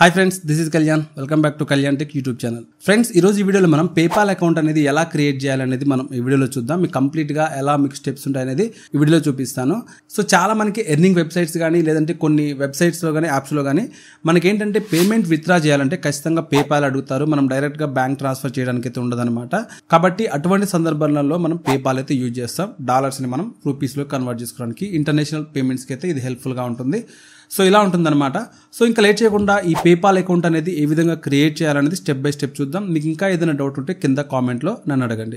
hi friends this is Kalyan welcome back to Kalyan tech YouTube channel friends ఈ రోజు ఈ వీడియోలో మనం పేపాల్ అకౌంట్ అనేది ఎలా క్రియేట్ చేయాలనేది మనం ఈ వీడియోలో చూద్దాం మీకు కంప్లీట్ గా ఎలా మీకు స్టెప్స్ ఉంటాయనేది ఈ వీడియోలో చూపిస్తాను సో చాలా మనకి ఎర్నింగ్ వెబ్సైట్స్ కానీ లేదంటే కొన్ని వెబ్సైట్స్ లో కానీ యాప్స్ లో కానీ మనకి ఏంటంటే పేమెంట్ విత్డ్రా చేయాలంటే ఖచ్చితంగా పేపాల్ అడుగుతారు మనం డైరెక్ట్ గా బ్యాంక్ ట్రాన్స్ఫర్ చేయడానికి అయితే ఉండదన్నమాట కాబట్టి అటువంటి సందర్భాలలో మనం పేపాల్ అయితే యూజ్ చేస్తాం డాలర్స్ ని మనం రూపీస్ లో కన్వర్ట్ చేసుకోవడానికి ఇంటర్నేషనల్ పేమెంట్స్ కి అయితే ఇది హెల్ప్ఫుల్ గా ఉంటుంది సో ఇలా ఉంటుందన్నమాట సో ఇంకా లేట్ చేయకుండా ఈ పేపాల్ అకౌంట్ అనేది ఏ విధంగా క్రియేట్ చేయాలనేది స్టెప్ బై స్టెప్ చూద్దాం మీకు ఇంకా ఏదైనా డౌట్ ఉంటే కింద కామెంట్లో నన్ను అడగండి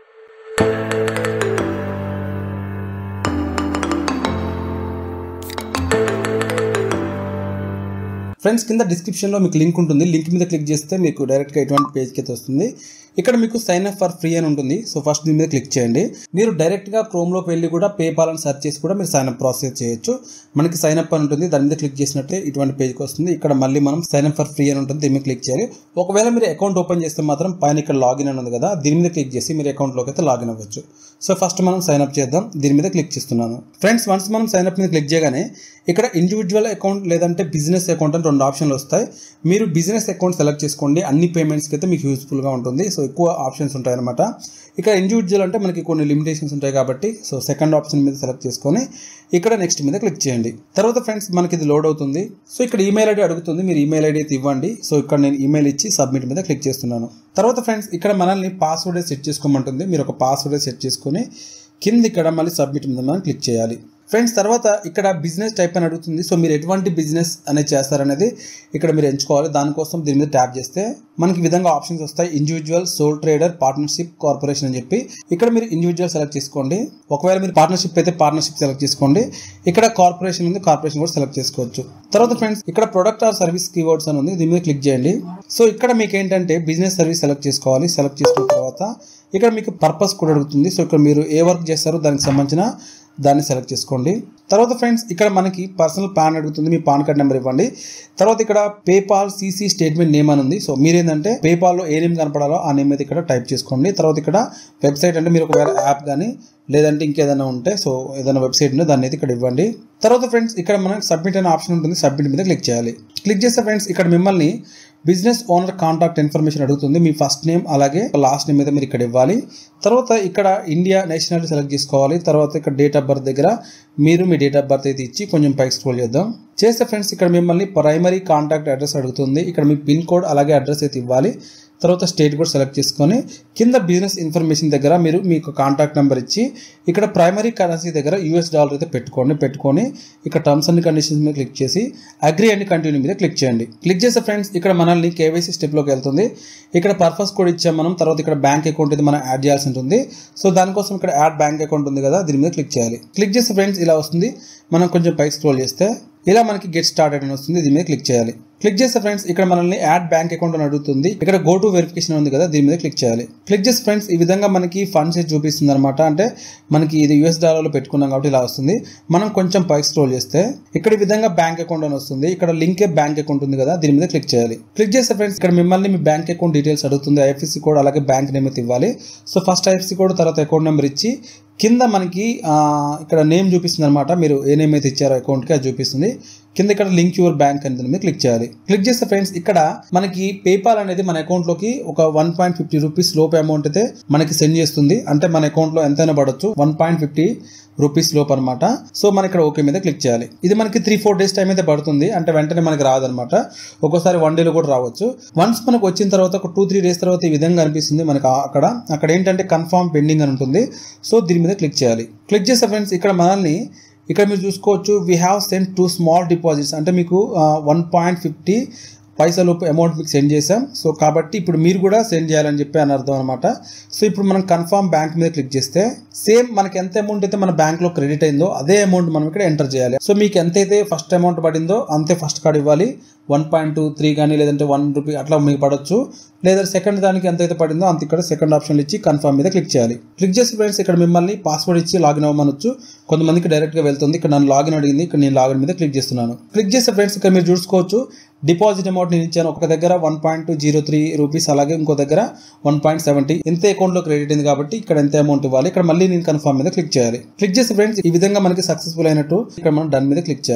ఫ్రెండ్స్ కింద డిస్క్రిప్షన్లో మీకు లింక్ ఉంటుంది లింక్ మీద క్లిక్ చేస్తే మీకు డైరెక్ట్గా ఎటువంటి పేజ్కి అయితే వస్తుంది ఇక్కడ మీకు సైన్ అప్ ఫర్ ఫ్రీ అని ఉంటుంది సో ఫస్ట్ దీని మీద క్లిక్ చేయండి మీరు డైరెక్ట్గా క్రోమ్లోకి వెళ్ళి కూడా పేపాల్ అని సెర్చ్ చేసి కూడా మీరు సైన్ అప్ ప్రాసెస్ చేయొచ్చు మనకి సైన్ అప్ అని ఉంటుంది దాని మీద క్లిక్ చేసినట్టే ఇటువంటి పేజ్కి వస్తుంది ఇక్కడ మళ్ళీ మనం సైన్ అప్ ఫర్ ఫ్రీ అని ఉంటుంది దీని మీద క్లిక్ చేయాలి ఒకవేళ మీరు అకౌంట్ ఓపెన్ చేస్తే మాత్రం పైన ఇక్కడ లాగిన్ అని ఉంది కదా దీని మీద క్లిక్ చేసి మీరు అకౌంట్లోకి అయితే లాగిన్ అవ్వచ్చు సో ఫస్ట్ మనం సైన్ అప్ చేద్దాం దీని మీద క్లిక్ చేస్తున్నాను ఫ్రెండ్స్ వన్స్ మనం సైన్ అప్ మీద క్లిక్ చేయగానే ఇక్కడ ఇండివిజువల్ అకౌంట్ లేదంటే బిజినెస్ అకౌంట్ అని రెండు ఆప్షన్లు వస్తాయి మీరు బిజినెస్ అకౌంట్ సెలెక్ట్ చేసుకోండి అన్ని పేమెంట్స్కి అయితే మీకు యూస్ఫుల్గా ఉంటుంది సో ఎక్కువ ఆప్షన్స్ ఉంటాయి అనమాట ఇక్కడ ఇండివిజువల్ అంటే మనకి కొన్ని లిమిటేషన్స్ ఉంటాయి కాబట్టి సో సెకండ్ ఆప్షన్ మీద సెలెక్ట్ చేసుకొని ఇక్కడ నెక్స్ట్ మీద క్లిక్ చేయండి తర్వాత ఫ్రెండ్స్ మనకి ఇది లోడ్ అవుతుంది సో ఇక్కడ ఈమెయిల్ ఐడి అడుగుతుంది మీరు ఈమెయిల్ ఐడి అయితే ఇవ్వండి సో ఇక్కడ నేను ఈమెయిల్ ఇచ్చి సబ్మిట్ మీద క్లిక్ చేస్తున్నాను తర్వాత ఫ్రెండ్స్ ఇక్కడ మనల్ని పాస్వర్డ్ సెట్ చేసుకోమంటుంది మీరు ఒక పాస్వర్డ్ సెట్ చేసుకొని కింద ఇక్కడ మళ్ళీ సబ్మిట్ మీద మనం క్లిక్ చేయాలి ఫ్రెండ్స్ తర్వాత ఇక్కడ బిజినెస్ టైప్ అని అడుగుతుంది సో మీరు ఎటువంటి బిజినెస్ అనేది చేస్తారనేది ఇక్కడ మీరు ఎంచుకోవాలి దానికోసం దీని మీద ట్యాప్ చేస్తే మనకి ఈ విధంగా ఆప్షన్స్ వస్తాయి individual sole trader partnership corporation అని చెప్పి ఇక్కడ మీరు ఇండివిజువల్ సెలెక్ట్ చేసుకోండి ఒకవేళ మీరు పార్ట్నర్షిప్ అయితే పార్ట్నర్షిప్ సెలెక్ట్ చేసుకోండి ఇక్కడ కార్పొరేషన్ ఉంది కార్పొరేషన్ కూడా సెలెక్ట్ చేసుకోవచ్చు తర్వాత ఫ్రెండ్స్ ఇక్కడ ప్రొడక్ట్ ఆర్ సర్వీస్ కీవర్డ్స్ అని ఉంది దీని మీద క్లిక్ చేయండి సో ఇక్కడ మీకు ఏంటంటే బిజినెస్ సర్వీస్ సెలెక్ట్ చేసుకోవాలి సెలెక్ట్ చేసుకున్న తర్వాత ఇక్కడ మీకు పర్పస్ కూడా అడుగుతుంది సో ఇక్కడ మీరు ఏ వర్క్ చేస్తారో దానికి సంబంధించిన దాన్ని సెలెక్ట్ చేసుకోండి తర్వాత ఫ్రెండ్స్ ఇక్కడ మనకి పర్సనల్ పాన్ అడుగుతుంది మీ పాన్ కార్డ్ నెంబర్ ఇవ్వండి తర్వాత ఇక్కడ పేపాల్ సీసీ స్టేట్మెంట్ నేమ్ అని ఉంది సో మీరు ఏంటంటే పేపాల్లో ఏ నేమ్ కనపడాలో ఆ నేమ్ అయితే ఇక్కడ టైప్ చేసుకోండి తర్వాత ఇక్కడ వెబ్సైట్ అంటే మీరు ఒకవేళ యాప్ కానీ లేదంటే ఇంకేదైనా ఉంటే సో ఏదైనా వెబ్సైట్ ఉంటే దాన్ని అయితే ఇక్కడ ఇవ్వండి తర్వాత ఫ్రెండ్స్ ఇక్కడ మనకి సబ్మిట్ అనే ఆప్షన్ ఉంటుంది సబ్మిట్ మీద క్లిక్ చేయాలి క్లిక్ చేస్తే ఫ్రెండ్స్ ఇక్కడ మిమ్మల్ని బిజినెస్ ఓనర్ కాంటాక్ట్ ఇన్ఫర్మేషన్ అడుగుతుంది మీ ఫస్ట్ నేమ్ అలాగే లాస్ట్ నేమ్ అయితే మీరు ఇక్కడ ఇవ్వాలి తర్వాత ఇక్కడ ఇండియా నేషనాలిటీ సెలెక్ట్ చేసుకోవాలి తర్వాత ఇక్కడ డేట్ ఆఫ్ బర్త్ దగ్గర మీరు మీ డేట్ ఆఫ్ బర్త్ అయితే ఇచ్చి కొంచెం పైకి స్క్రోల్ చేద్దాం చేస్తే ఫ్రెండ్స్ ఇక్కడ మిమ్మల్ని ప్రైమరీ కాంటాక్ట్ అడ్రస్ అడుగుతుంది ఇక్కడ మీ పిన్ కోడ్ అలాగే అడ్రస్ అయితే ఇవ్వాలి తర్వాత స్టేట్ కూడా సెలెక్ట్ చేసుకొని కింద బిజినెస్ ఇన్ఫర్మేషన్ దగ్గర మీరు మీకు కాంటాక్ట్ నెంబర్ ఇచ్చి ఇక్కడ ప్రైమరీ కరెన్సీ దగ్గర యూఎస్ డాలర్ అయితే పెట్టుకోండి పెట్టుకొని ఇక్కడ టర్మ్స్ అండ్ కండిషన్స్ మీద క్లిక్ చేసి అగ్రి అండ్ కంటిన్యూ మీద క్లిక్ చేయండి క్లిక్ చేస్తే ఫ్రెండ్స్ ఇక్కడ మనల్ని కేవైసీ స్టెప్లోకి వెళ్తుంది ఇక్కడ పర్పస్ కోడ్ ఇచ్చాం మనం తర్వాత ఇక్కడ బ్యాంక్ అకౌంట్ ఇది మనం యాడ్ చేయాల్సి ఉంటుంది సో దానికోసం ఇక్కడ యాడ్ బ్యాంక్ అకౌంట్ ఉంది కదా దీని మీద క్లిక్ చేయాలి క్లిక్ చేస్తే ఫ్రెండ్స్ ఇలా వస్తుంది మనం కొంచెం పైకి స్క్రోల్ చేస్తే ఇలా మనకి గెట్ స్టార్టెడ్ అని వస్తుంది దీని మీద క్లిక్ చేయాలి క్లిక్ చేస్తే ఫ్రెండ్స్ ఇక్కడ మనల్ని యాడ్ బ్యాంక్ అకౌంట్ అని అడుగుతుంది ఇక్కడ గో టు వెరిఫికేషన్ ఉంది కదా దీని మీద క్లిక్ చేయాలి క్లిక్ చేస్తే ఫ్రెండ్స్ ఈ విధంగా మనకి ఫండ్స్ చూపిస్తుంది అనమాట అంటే మనకి ఇది యూఎస్ డాలర్లో పెట్టుకున్నాం కాబట్టి ఇలా వస్తుంది మనం కొంచెం పైకి స్క్రోల్ చేస్తే ఇక్కడ ఈ విధంగా బ్యాంక్ అకౌంట్ అని వస్తుంది ఇక్కడ లింకే బ్యాంక్ అకౌంట్ ఉంది కదా దీని మీద క్లిక్ చేయాలి క్లిక్ చేస్తే ఫ్రెండ్స్ ఇక్కడ మిమ్మల్ని మీ బ్యాంక్ అకౌంట్ డీటెయిల్స్ అడుగుతుంది ఐఎఫ్ఎస్సి కోడ్ అలాగే బ్యాంక్ నేమ్ అయితే ఇవ్వాలి సో ఫస్ట్ ఐఎఫ్ఎస్సి కోడ్ తర్వాత అకౌంట్ నెంబర్ ఇచ్చి కింద మనకి ఇక్కడ నేమ్ చూపిస్తుంది అనమాట మీరు ఏ నేమ్ అయితే ఇచ్చారో అకౌంట్కి అది చూపిస్తుంది కింద ఇక్కడ లింక్ యువర్ బ్యాంక్ అని మీద క్లిక్ చేయాలి క్లిక్ చేస్తే ఫ్రెండ్స్ ఇక్కడ మనకి పేపాల్ అనేది మన అకౌంట్ లోకి ఒక వన్ పాయింట్ ఫిఫ్టీ రూపీస్ లోపు అమౌంట్ అయితే మనకి సెండ్ చేస్తుంది అంటే మన అకౌంట్ లో ఎంతైనా పడవచ్చు వన్ పాయింట్ ఫిఫ్టీ రూపీస్ లోపు అనమాట సో మన ఇక్కడ ఓకే మీద క్లిక్ చేయాలి ఇది మనకి త్రీ ఫోర్ డేస్ టైం అయితే పడుతుంది అంటే వెంటనే మనకి రాదనమాట ఒక్కోసారి వన్ డేలో కూడా రావచ్చు వన్స్ మనకు వచ్చిన తర్వాత ఒక టూ త్రీ డేస్ తర్వాత ఈ విధంగా అనిపిస్తుంది మనకి అక్కడ అక్కడ ఏంటంటే కన్ఫర్మ్ పెండింగ్ అని ఉంటుంది సో దీని మీద క్లిక్ చేయాలి క్లిక్ చేస్తే ఫ్రెండ్స్ ఇక్కడ మనల్ని ఇక్కడ మీరు చూసుకోవచ్చు we have send two small deposits అంటే మీకు వన్ పాయింట్ ఫిఫ్టీ పైసలు అమౌంట్ మీకు సెండ్ చేసాం సో కాబట్టి ఇప్పుడు మీరు కూడా సెండ్ చేయాలని చెప్పి అని అర్థం అనమాట సో ఇప్పుడు మనం కన్ఫర్మ్ బ్యాంక్ మీద క్లిక్ చేస్తే సేమ్ మనకి ఎంత అమౌంట్ అయితే మన బ్యాంక్లో క్రెడిట్ అయిందో అదే అమౌంట్ మనం ఇక్కడ ఎంటర్ చేయాలి సో మీకు ఎంతైతే ఫస్ట్ అమౌంట్ పడిందో అంతే ఫస్ట్ కార్డ్ ఇవ్వాలి వన్ పాయింట్ టూ త్రీ కానీ లేదంటే వన్ రూపీ అట్లా మీకు పడవచ్చు లేదా సెకండ్ దానికి ఎంత అయితే పడిందో అంత ఇక్కడ సెకండ్ ఆప్షన్ ఇచ్చి కన్ఫర్మ్ మీద క్లిక్ చేయాలి క్లిక్ చేసి ఫ్రెండ్స్ ఇక్కడ మిమ్మల్ని పాస్వర్డ్ ఇచ్చి లాగిన్ అవ్వమనొచ్చు కొంతమందికి డైరెక్ట్గా వెళ్తుంది ఇక్కడ నన్ను లాగిన్ అడిగింది ఇక్కడ నేను లాగిన్ మీద క్లిక్ చేస్తున్నాను క్లిక్ చేస్తే ఫ్రెండ్స్ ఇక్కడ మీరు చూసుకోవచ్చు డిపాజిట్ అమౌంట్ నేను ఇచ్చాను ఒక దగ్గర one point zero three rupees అలాగే ఇంకో దగ్గర వన్ పాయింట్ సెవెంటీ ఎంత అకౌంట్లో క్రెడిట్ అయింది కాబట్టి ఇక్కడ ఎంత అమౌంట్ ఇవ్వాలి ఇక్కడ మళ్ళీ నేను కన్ఫర్మ్ మీద క్లిక్ చేయాలి క్లిక్ చేసి ఫ్రెండ్స్ ఈ విధంగా మనకి సక్సెస్ఫుల్ అయినట్టు ఇక్కడ మనం డన్ మీద క్లిక్ చేయాలి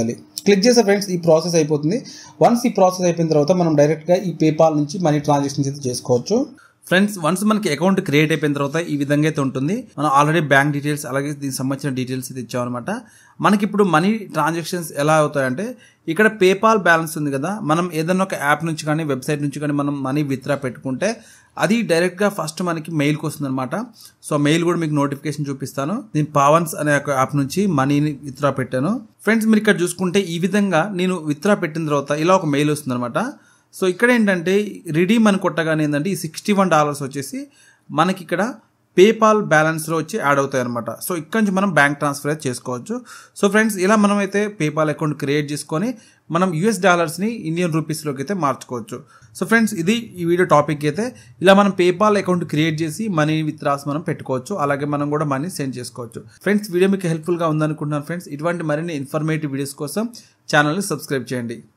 క్లిక్ చేసే ఫ్రెండ్స్ ఈ ప్రాసెస్ అయిపోతుంది వన్స్ ఈ ప్రాసెస్ అయిపోయిన తర్వాత మనం డైరెక్ట్గా ఈ పేపాల్ నుంచి మనీ ట్రాన్సాక్షన్స్ అయితే చేసుకోవచ్చు ఫ్రెండ్స్ వన్స్ మనకి అకౌంట్ క్రియేట్ అయిపోయిన తర్వాత ఈ విధంగా అయితే ఉంటుంది మనం ఆల్రెడీ బ్యాంక్ డీటెయిల్స్ అలాగే దీనికి సంబంధించిన డీటెయిల్స్ అయితే ఇచ్చామన్నమాట మనకి ఇప్పుడు మనీ ట్రాన్సాక్షన్స్ ఎలా అవుతాయంటే ఇక్కడ పేపాల్ బ్యాలెన్స్ ఉంది కదా మనం ఏదైనా ఒక యాప్ నుంచి కానీ వెబ్సైట్ నుంచి కానీ మనం మనీ విత్డ్రా పెట్టుకుంటే అది డైరెక్ట్గా ఫస్ట్ మనకి మెయిల్కి వస్తుంది అనమాట సో మెయిల్ కూడా మీకు నోటిఫికేషన్ చూపిస్తాను నేను పావన్స్ అనే ఒక యాప్ నుంచి మనీని విత్డ్రా పెట్టాను ఫ్రెండ్స్ మీరు ఇక్కడ చూసుకుంటే ఈ విధంగా నేను విత్డ్రా పెట్టిన తర్వాత ఇలా ఒక మెయిల్ వస్తుంది అనమాట సో ఇక్కడ ఏంటంటే రిడీమ్ అని కొట్టగానే ఏంటంటే ఈ సిక్స్టీ వన్ డాలర్స్ వచ్చేసి మనకి ఇక్కడ పేపాల్ బ్యాలెన్స్లో వచ్చి యాడ్ అవుతాయి అనమాట సో ఇక్కడ నుంచి మనం బ్యాంక్ ట్రాన్స్ఫర్ అయితే చేసుకోవచ్చు సో ఫ్రెండ్స్ ఇలా మనం అయితే పేపాల్ అకౌంట్ క్రియేట్ చేసుకొని మనం యూఎస్ డాలర్స్ని ఇండియన్ రూపీస్లోకి అయితే మార్చుకోవచ్చు సో ఫ్రెండ్స్ ఇది ఈ వీడియో టాపిక్ అయితే ఇలా మనం పేపాల్ అకౌంట్ క్రియేట్ చేసి మనీ విత్ రాస్ మనం పెట్టుకోవచ్చు అలాగే మనం కూడా మనీ సెండ్ చేసుకోవచ్చు ఫ్రెండ్స్ వీడియో మీకు హెల్ప్ఫుల్గా ఉందనుకుంటున్నాను ఫ్రెండ్స్ ఇటువంటి మరిన్ని ఇన్ఫర్మేటివ్ వీడియోస్ కోసం ఛానల్ని సబ్స్క్రైబ్ చేయండి